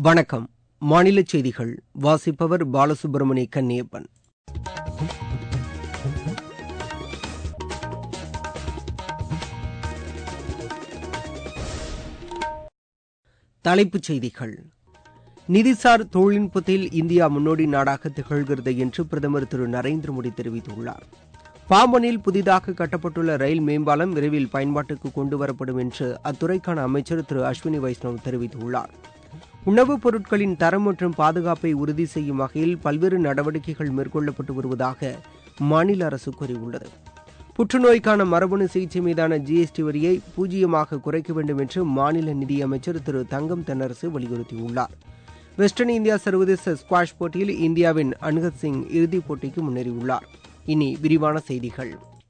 வணக்கம் மாநில செய்திகள் வாசிப்பவர் பாலசுப்ரமணிய கன்னியப்பன் தலைப்புச் செய்திகள் நிதிசார் தொழில்நுட்பத்தில் இந்தியா முன்னோடி நாடாக திகழ்கிறது என்று பிரதமர் திரு நரேந்திர மோடி தெரிவித்துள்ளார் பாம்பனில் புதிதாக கட்டப்பட்டுள்ள ரயில் மேம்பாலம் விரைவில் பயன்பாட்டுக்கு கொண்டுவரப்படும் என்று அத்துறைக்கான அமைச்சர் திரு அஸ்வினி வைஷ்ணவ் தெரிவித்துள்ளார் உணவுப் பொருட்களின் தரம் மற்றும் பாதுகாப்பை உறுதி செய்யும் வகையில் பல்வேறு நடவடிக்கைகள் மேற்கொள்ளப்பட்டு வருவதாக மாநில அரசு கூறியுள்ளது புற்றுநோய்க்கான மரபணு சிகிச்சை மீதான ஜிஎஸ்டி வரியை பூஜ்ஜியமாக குறைக்க வேண்டும் என்று மாநில நிதியமைச்சர் திரு தங்கம் தென்னரசு வலியுறுத்தியுள்ளார் வெஸ்டர்ன் இந்தியா சர்வதேச ஸ்குவாஷ் போட்டியில் இந்தியாவின் அன்கத் சிங் இறுதிப் போட்டிக்கு முன்னேறியுள்ளார் இனி விரிவான செய்திகள்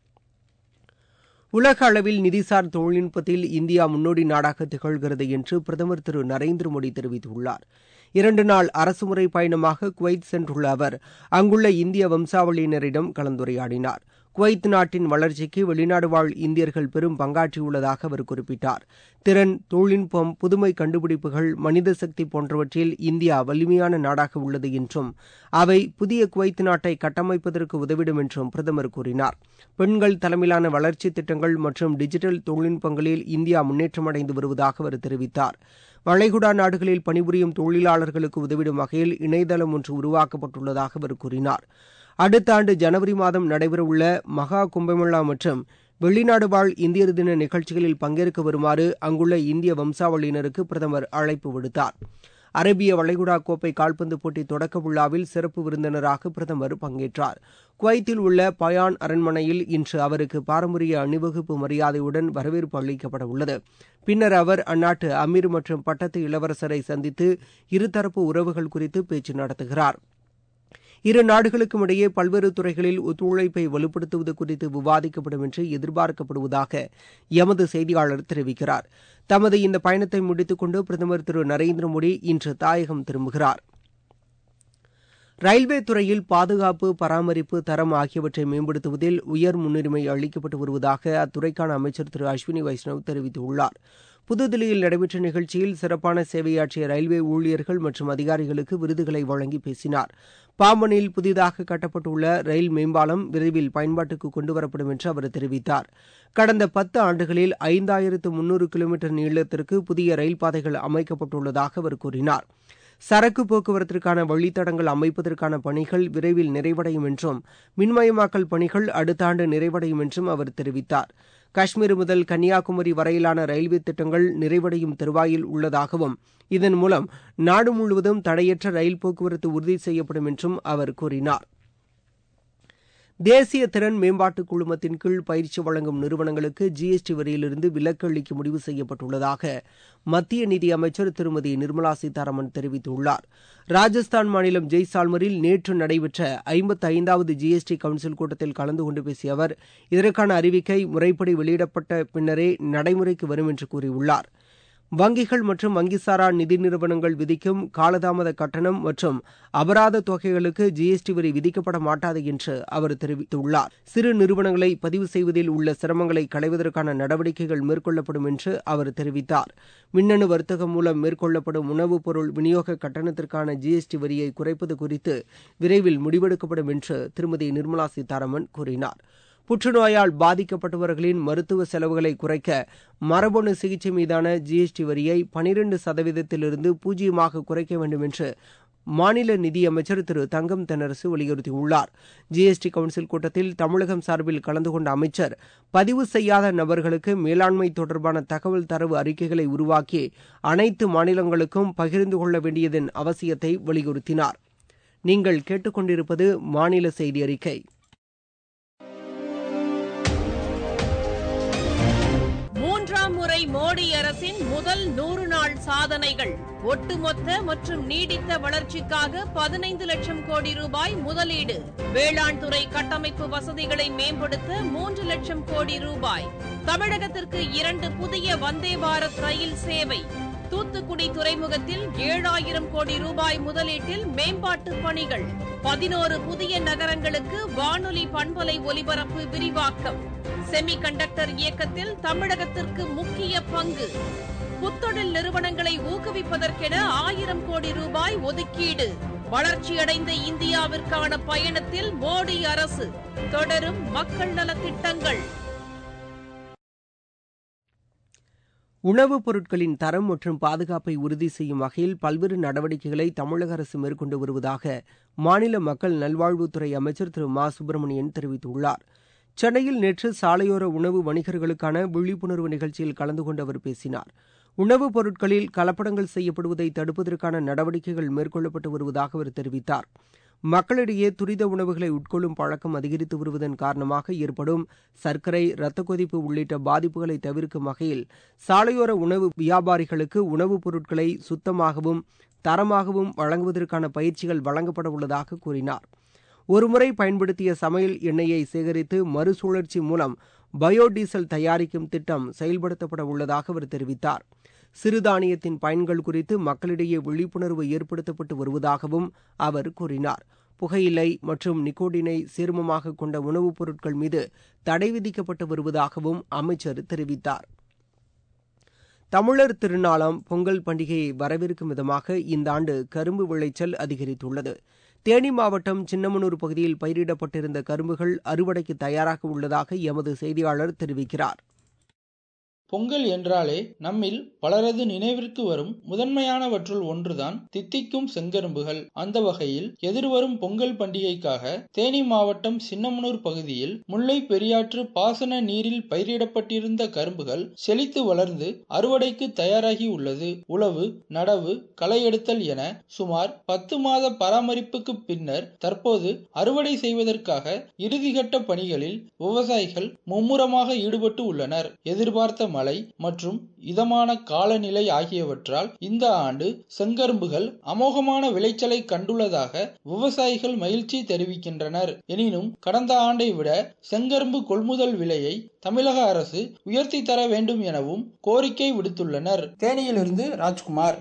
உலக அளவில் நிதிசார் தொழில்நுட்பத்தில் இந்தியா முன்னோடி நாடாக திகழ்கிறது என்று பிரதமர் திரு நரேந்திர மோடி தெரிவித்துள்ளார் இரண்டு நாள் அரசுமுறை பயணமாக குவைத் சென்றுள்ள அவர் அங்குள்ள இந்திய வம்சாவளியினரிடம் கலந்துரையாடினார் குவைத் நாட்டின் வளர்ச்சிக்கு வெளிநாடு வாழ் இந்தியர்கள் பெரும் பங்காற்றியுள்ளதாக அவர் குறிப்பிட்டார் திறன் தொழில்நுட்பம் புதுமை கண்டுபிடிப்புகள் மனித சக்தி போன்றவற்றில் இந்தியா வலிமையான நாடாக உள்ளது என்றும் அவை புதிய குவைத் நாட்டை கட்டமைப்பதற்கு உதவிடும் என்றும் பிரதமர் கூறினார் பெண்கள் தலைமையிலான வளர்ச்சி திட்டங்கள் மற்றும் டிஜிட்டல் தொழில்நுட்பங்களில் இந்தியா முன்னேற்றமடைந்து வருவதாக அவர் தெரிவித்தார் வளைகுடா நாடுகளில் பணிபுரியும் தொழிலாளர்களுக்கு உதவிடும் வகையில் இணையதளம் ஒன்று உருவாக்கப்பட்டுள்ளதாக அவர் கூறினார் அடுத்த ஆண்டு ஜனவரி மாதம் நடைபெறவுள்ள மகா கும்பமேளா மற்றும் வெளிநாடு வாழ் இந்தியர் தின நிகழ்ச்சிகளில் பங்கேற்க வருமாறு அங்குள்ள இந்திய வம்சாவளியினருக்கு பிரதமர் அழைப்பு விடுத்தார் அரேபிய வளைகுடா கோப்பை கால்பந்து போட்டி தொடக்க விழாவில் சிறப்பு விருந்தினராக பிரதமர் பங்கேற்றார் குவைத்தில் உள்ள பயான் அரண்மனையில் இன்று அவருக்கு பாரம்பரிய அணிவகுப்பு மரியாதையுடன் வரவேற்பு அளிக்கப்பட உள்ளது பின்னர் அவர் அந்நாட்டு அமீர் மற்றும் பட்டத்து இளவரசரை சந்தித்து இருதரப்பு உறவுகள் குறித்து பேச்சு நடத்துகிறார் இரு நாடுகளுக்கும் இடையே பல்வேறு துறைகளில் ஒத்துழைப்பை வலுப்படுத்துவது குறித்து விவாதிக்கப்படும் என்று எதிர்பார்க்கப்படுவதாக எமது செய்தியாளர் தெரிவிக்கிறார் தமது இந்த பயணத்தை முடித்துக் கொண்டு பிரதமர் திரு நரேந்திர மோடி இன்று தாயகம் திரும்புகிறார் ரயில்வே துறையில் பாதுகாப்பு பராமரிப்பு தரம் ஆகியவற்றை மேம்படுத்துவதில் உயர் முன்னுரிமை அளிக்கப்பட்டு வருவதாக அத்துறைக்கான அமைச்சர் திரு அஸ்வினி வைஷ்ணவ் தெரிவித்துள்ளார் புதுதில்லியில் நடைபெற்ற நிகழ்ச்சியில் சிறப்பான சேவையாற்றிய ரயில்வே ஊழியர்கள் மற்றும் அதிகாரிகளுக்கு விருதுகளை வழங்கி பேசினார் பாம்பனில் புதிதாக கட்டப்பட்டுள்ள ரயில் மேம்பாலம் விரைவில் பயன்பாட்டுக்கு கொண்டுவரப்படும் என்று அவர் தெரிவித்தார் கடந்த பத்து ஆண்டுகளில் ஐந்தாயிரத்து முன்னூறு கிலோமீட்டர் நீளத்திற்கு புதிய ரயில் பாதைகள் அமைக்கப்பட்டுள்ளதாக அவர் கூறினார் சரக்கு போக்குவரத்திற்கான வழித்தடங்கள் அமைப்பதற்கான பணிகள் விரைவில் நிறைவடையும் என்றும் மின்மயமாக்கல் பணிகள் அடுத்த ஆண்டு நிறைவடையும் என்றும் அவர் தெரிவித்தார் காஷ்மீர் முதல் கன்னியாகுமரி வரையிலான ரயில்வே திட்டங்கள் நிறைவடையும் தருவாயில் உள்ளதாகவும் இதன் மூலம் நாடு முழுவதும் தடையற்ற ரயில் போக்குவரத்து உறுதி செய்யப்படும் என்றும் அவர் கூறினார் தேசிய திறன் மேம்பாட்டு குழுமத்தின் கீழ் பயிற்சி வழங்கும் நிறுவனங்களுக்கு ஜிஎஸ்டி வரியிலிருந்து விலக்கு அளிக்க முடிவு செய்யப்பட்டுள்ளதாக மத்திய நிதி அமைச்சர் திருமதி நிர்மலா சீதாராமன் தெரிவித்துள்ளார் ராஜஸ்தான் மாநிலம் ஜெய்சால்மரில் நேற்று நடைபெற்ற ஐம்பத்தி ஐந்தாவது ஜிஎஸ்டி கவுன்சில் கூட்டத்தில் கலந்து கொண்டு பேசிய அவர் இதற்கான அறிவிக்கை முறைப்படி வெளியிடப்பட்ட பின்னரே நடைமுறைக்கு வரும் என்று கூறியுள்ளார் வங்கிகள் மற்றும் வங்கிசாரா நிதி நிறுவனங்கள் விதிக்கும் காலதாமத கட்டணம் மற்றும் அபராத தொகைகளுக்கு ஜிஎஸ்டி வரி விதிக்கப்பட மாட்டாது என்று அவர் தெரிவித்துள்ளார் சிறு நிறுவனங்களை பதிவு செய்வதில் உள்ள சிரமங்களை களைவதற்கான நடவடிக்கைகள் மேற்கொள்ளப்படும் என்று அவர் தெரிவித்தார் மின்னணு வர்த்தகம் மூலம் மேற்கொள்ளப்படும் உணவுப் பொருள் விநியோக கட்டணத்திற்கான ஜிஎஸ்டி வரியை குறைப்பது குறித்து விரைவில் முடிவெடுக்கப்படும் என்று திருமதி நிர்மலா சீதாராமன் கூறினார் புற்றுநோயால் பாதிக்கப்பட்டவர்களின் மருத்துவ செலவுகளை குறைக்க மரபணு சிகிச்சை மீதான ஜிஎஸ்டி வரியை பனிரண்டு சதவீதத்திலிருந்து பூஜ்ஜியமாக குறைக்க வேண்டும் என்று மாநில நிதியமைச்சர் திரு தங்கம் தென்னரசு வலியுறுத்தியுள்ளார் ஜிஎஸ்டி கவுன்சில் கூட்டத்தில் தமிழகம் சார்பில் கலந்து கொண்ட அமைச்சர் பதிவு செய்யாத நபர்களுக்கு மேலாண்மை தொடர்பான தகவல் தரவு அறிக்கைகளை உருவாக்கி அனைத்து மாநிலங்களுக்கும் பகிர்ந்து கொள்ள வேண்டியதன் அவசியத்தை வலியுறுத்தினார் நீங்கள் கேட்டுக்கொண்டிருப்பது மாநில செய்தி அறிக்கை மூன்றாம் முறை மோடி அரசின் முதல் நூறு நாள் சாதனைகள் ஒட்டுமொத்த மற்றும் நீடித்த வளர்ச்சிக்காக பதினைந்து லட்சம் கோடி ரூபாய் முதலீடு வேளாண் துறை கட்டமைப்பு வசதிகளை மேம்படுத்த மூன்று லட்சம் கோடி ரூபாய் தமிழகத்திற்கு இரண்டு புதிய வந்தே பாரத் ரயில் சேவை தூத்துக்குடி துறைமுகத்தில் ஏழாயிரம் கோடி ரூபாய் முதலீட்டில் மேம்பாட்டு பணிகள் பதினோரு புதிய நகரங்களுக்கு வானொலி பண்பலை ஒலிபரப்பு விரிவாக்கம் செமி கண்டக்டர் இயக்கத்தில் தமிழகத்திற்கு முக்கிய பங்கு புத்தொழில் நிறுவனங்களை ஊக்குவிப்பதற்கென ஆயிரம் கோடி ரூபாய் ஒதுக்கீடு வளர்ச்சியடைந்த இந்தியாவிற்கான பயணத்தில் மோடி அரசு தொடரும் மக்கள் நலத்திட்டங்கள் உணவுப் பொருட்களின் தரம் மற்றும் பாதுகாப்பை உறுதி செய்யும் வகையில் பல்வேறு நடவடிக்கைகளை தமிழக அரசு மேற்கொண்டு வருவதாக மாநில மக்கள் நல்வாழ்வுத்துறை அமைச்சர் திரு மா சுப்பிரமணியன் தெரிவித்துள்ளார் சென்னையில் நேற்று சாலையோர உணவு வணிகர்களுக்கான விழிப்புணர்வு நிகழ்ச்சியில் கலந்து கொண்டு அவர் பேசினார் உணவுப் பொருட்களில் கலப்படங்கள் செய்யப்படுவதை தடுப்பதற்கான நடவடிக்கைகள் மேற்கொள்ளப்பட்டு வருவதாக அவர் தெரிவித்தார் மக்களிடையே துரித உணவுகளை உட்கொள்ளும் பழக்கம் அதிகரித்து வருவதன் காரணமாக ஏற்படும் சர்க்கரை இரத்த கொதிப்பு உள்ளிட்ட பாதிப்புகளை தவிர்க்கும் வகையில் சாலையோர உணவு வியாபாரிகளுக்கு உணவுப் பொருட்களை சுத்தமாகவும் தரமாகவும் வழங்குவதற்கான பயிற்சிகள் வழங்கப்பட உள்ளதாக கூறினார் ஒருமுறை பயன்படுத்திய சமையல் எண்ணெயை சேகரித்து மறுசுழற்சி மூலம் பயோடீசல் தயாரிக்கும் திட்டம் செயல்படுத்தப்பட உள்ளதாக அவர் தெரிவித்தார் சிறுதானியத்தின் பயன்கள் குறித்து மக்களிடையே விழிப்புணர்வு ஏற்படுத்தப்பட்டு வருவதாகவும் அவர் கூறினார் புகையிலை மற்றும் நிக்கோடினை சீர்மமாக கொண்ட உணவுப் பொருட்கள் மீது தடை விதிக்கப்பட்டு வருவதாகவும் அமைச்சர் தெரிவித்தார் தமிழர் திருநாளாம் பொங்கல் பண்டிகையை வரவேற்கும் விதமாக இந்த ஆண்டு கரும்பு விளைச்சல் அதிகரித்துள்ளது தேனி மாவட்டம் சின்னமனூர் பகுதியில் பயிரிடப்பட்டிருந்த கரும்புகள் அறுவடைக்கு தயாராக உள்ளதாக எமது செய்தியாளர் தெரிவிக்கிறார் பொங்கல் என்றாலே நம்மில் பலரது நினைவிற்கு வரும் முதன்மையானவற்றுள் ஒன்றுதான் தித்திக்கும் செங்கரும்புகள் அந்த வகையில் எதிர்வரும் பொங்கல் பண்டிகைக்காக தேனி மாவட்டம் சின்னமனூர் பகுதியில் முல்லை பெரியாற்று பாசன நீரில் பயிரிடப்பட்டிருந்த கரும்புகள் செழித்து வளர்ந்து அறுவடைக்கு தயாராகி உள்ளது உழவு நடவு களை எடுத்தல் என சுமார் பத்து மாத பராமரிப்புக்கு பின்னர் தற்போது அறுவடை செய்வதற்காக இறுதிக்கட்ட பணிகளில் விவசாயிகள் மும்முரமாக ஈடுபட்டு உள்ளனர் எதிர்பார்த்த மழை மற்றும் இதமான காலநிலை ஆகியவற்றால் இந்த ஆண்டு செங்கரும்புகள் அமோகமான விளைச்சலை கண்டுள்ளதாக விவசாயிகள் மகிழ்ச்சி தெரிவிக்கின்றனர் எனினும் கடந்த ஆண்டை விட செங்கரும்பு கொள்முதல் விலையை தமிழக அரசு உயர்த்தி தர வேண்டும் எனவும் கோரிக்கை விடுத்துள்ளனர் தேனியிலிருந்து ராஜ்குமார்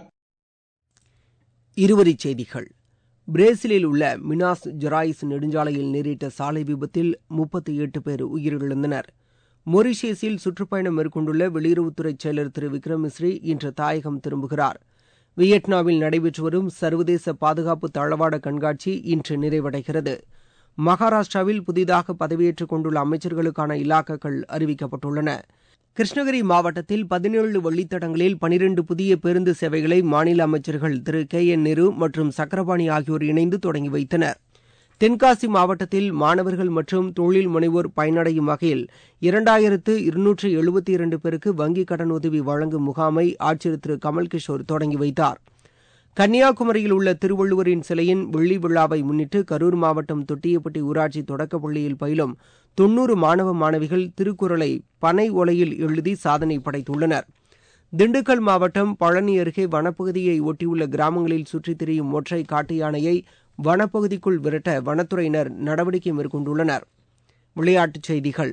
இருவரிச் செய்திகள் பிரேசிலில் உள்ள மினாஸ் ஜெராயிஸ் நெடுஞ்சாலையில் நேரிட்ட சாலை விபத்தில் முப்பத்தி எட்டு பேர் உயிரிழந்தனர் மொரிஷியஸில் சுற்றுப்பயணம் மேற்கொண்டுள்ள வெளியுறவுத்துறை செயலர் திரு விக்ரம் மிஸ்ரி இன்று தாயகம் திரும்புகிறார் வியட்நாமில் நடைபெற்று வரும் சர்வதேச பாதுகாப்பு தளவாட கண்காட்சி இன்று நிறைவடைகிறது மகாராஷ்டிராவில் புதிதாக பதவியேற்றுக் கொண்டுள்ள அமைச்சர்களுக்கான இலாக்காக்கள் அறிவிக்கப்பட்டுள்ளன கிருஷ்ணகிரி மாவட்டத்தில் பதினேழு வழித்தடங்களில் பனிரண்டு புதிய பேருந்து சேவைகளை மாநில அமைச்சர்கள் திரு கே என் நேரு மற்றும் சக்கரபாணி ஆகியோர் இணைந்து தொடங்கி வைத்தனர் தென்காசி மாவட்டத்தில் மாணவர்கள் மற்றும் தொழில் முனைவோர் பயனடையும் வகையில் இரண்டாயிரத்து இருநூற்று எழுபத்தி இரண்டு பேருக்கு வங்கிக் கடன் உதவி வழங்கும் முகாமை ஆட்சியர் திரு கமல்கிஷோர் தொடங்கி வைத்தார் கன்னியாகுமரியில் உள்ள திருவள்ளுவரின் சிலையின் வெள்ளி விழாவை முன்னிட்டு கரூர் மாவட்டம் தொட்டியப்பட்டி ஊராட்சி தொடக்கப் பள்ளியில் பயிலும் தொன்னூறு மாணவ மாணவிகள் திருக்குறளை பனை ஓலையில் எழுதி சாதனை படைத்துள்ளனர் திண்டுக்கல் மாவட்டம் பழனி அருகே வனப்பகுதியை ஒட்டியுள்ள கிராமங்களில் சுற்றித் திரியும் ஒற்றை காட்டு யானையை வனப்பகுதிக்குள் விரட்ட வனத்துறையினர் நடவடிக்கை மேற்கொண்டுள்ளனர் விளையாட்டுச் செய்திகள்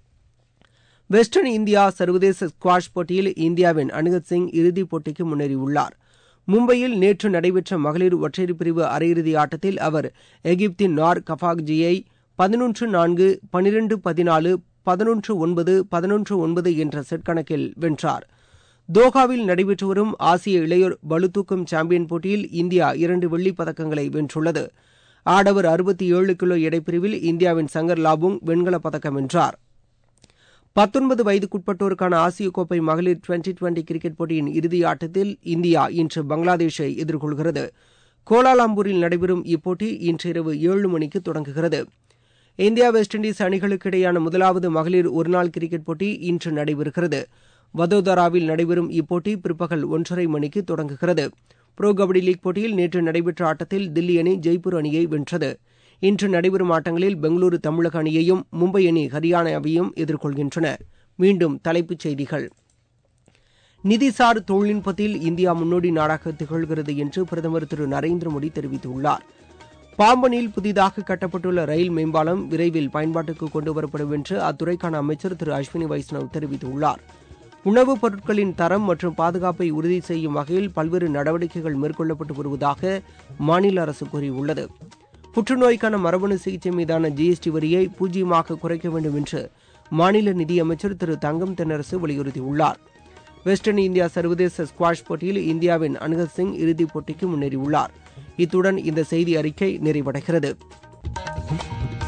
வெஸ்டர்ன் இந்தியா சர்வதேச ஸ்குவாஷ் போட்டியில் இந்தியாவின் அனுகத் சிங் இறுதிப் போட்டிக்கு முன்னேறியுள்ளார் மும்பையில் நேற்று நடைபெற்ற மகளிர் ஒற்றையர் பிரிவு அரையிறுதி ஆட்டத்தில் அவர் எகிப்தின் நார் கஃபாக்ஜியை பதினொன்று நான்கு பனிரெண்டு பதினாலு பதினொன்று ஒன்பது பதினொன்று ஒன்பது என்ற செட் கணக்கில் வென்றார் தோஹாவில் நடைபெற்று வரும் ஆசிய இளையோர் பளுதூக்கும் சாம்பியன் போட்டியில் இந்தியா இரண்டு வெள்ளிப் பதக்கங்களை வென்றுள்ளது ஆடவர் அறுபத்தி ஏழு கிலோ எடைப்பிரிவில் இந்தியாவின் சங்கர் லாபுங் வெண்கலப் பதக்கம் வென்றார் பத்தொன்பது வயதுக்குட்பட்டோருக்கான ஆசிய கோப்பை மகளிர் டுவெண்டி டுவெண்டி கிரிக்கெட் போட்டியின் இறுதி ஆட்டத்தில் இந்தியா இன்று பங்களாதேஷை எதிர்கொள்கிறது கோலாலம்பூரில் நடைபெறும் இப்போட்டி இன்று இரவு ஏழு மணிக்கு தொடங்குகிறது இந்தியா வெஸ்ட் இண்டீஸ் அணிகளுக்கு இடையேயான முதலாவது மகளிர் ஒருநாள் கிரிக்கெட் போட்டி இன்று நடைபெறுகிறது வதோதராவில் நடைபெறும் இப்போட்டி பிற்பகல் ஒன்றரை மணிக்கு தொடங்குகிறது புரோ கபடி லீக் போட்டியில் நேற்று நடைபெற்ற ஆட்டத்தில் தில்லி அணி ஜெய்ப்பூர் அணியை வென்றது இன்று நடைபெறும் ஆட்டங்களில் பெங்களூரு தமிழக அணியையும் மும்பை அணி ஹரியானாவையும் எதிர்கொள்கின்றன மீண்டும் தலைப்புச் செய்திகள் நிதிசார் தொழில்நுட்பத்தில் இந்தியா முன்னோடி நாடாக திகழ்கிறது என்று பிரதமர் திரு நரேந்திர மோடி தெரிவித்துள்ளார் பாம்பனில் புதிதாக கட்டப்பட்டுள்ள ரயில் மேம்பாலம் விரைவில் பயன்பாட்டுக்கு கொண்டுவரப்படும் என்று அத்துறைக்கான அமைச்சர் திரு அஸ்வினி வைஷ்ணவ் தெரிவித்துள்ளார் உணவுப் பொருட்களின் தரம் மற்றும் பாதுகாப்பை உறுதி செய்யும் வகையில் பல்வேறு நடவடிக்கைகள் மேற்கொள்ளப்பட்டு வருவதாக மாநில அரசு கூறியுள்ளது புற்றுநோய்க்கான மரபணு சிகிச்சை மீதான ஜிஎஸ்டி வரியை பூஜ்ஜியமாக குறைக்க வேண்டும் என்று மாநில நிதியமைச்சர் திரு தங்கம் தென்னரசு வலியுறுத்தியுள்ளார் வெஸ்டர்ன் இந்தியா சர்வதேச ஸ்குவாஷ் போட்டியில் இந்தியாவின் அனுகத் சிங் இறுதிப் போட்டிக்கு முன்னேறியுள்ளார் இத்துடன் இந்த செய்தி அறிக்கை நிறைவடைகிறது